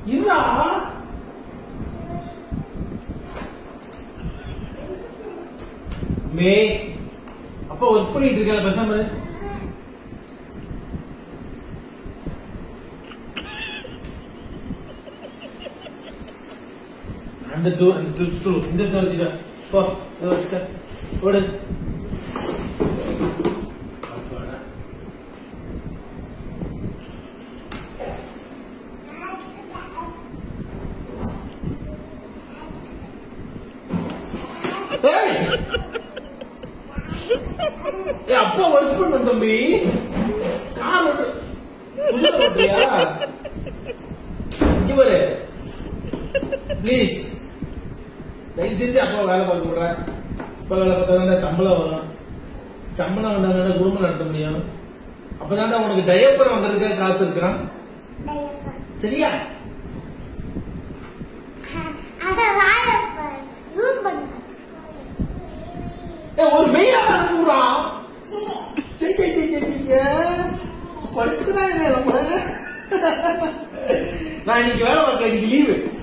இருடா மே அப்பா ஒர்க் பண்ணிட்டு இருக்கல பேசாம இரு. அந்த டூ அந்த டூ டூ இந்த டூ வச்சுக்க போ இதை வச்சுக்க ஓடு அப்பாடா. ஏய்! ஏய், அப்பா ஒர்க் பண்ண தம்பி கார் ஓட்டு குதிரை ஓட்டுறியா இங்க பாரு ப்ளீஸ் தயவு செஞ்சு அப்பா வேலை பார்க்க விடுறேன் அப்பா வேலை பார்த்தா சம்பளம் வரும் சம்பளம் வந்தாதானே குடும்பம் நடத்த முடியும் அப்பதான்டா உனக்கு டயப்பர் வந்ததுக்கு காசு இருக்கிறான் சரியா ஏய், ஒரு மெய்யா அனுப்புறா படுத்துக்கிறா என்ன நம்ம நான் இன்னைக்கு வேலை பார்க்கல இன்னைக்கு லீவு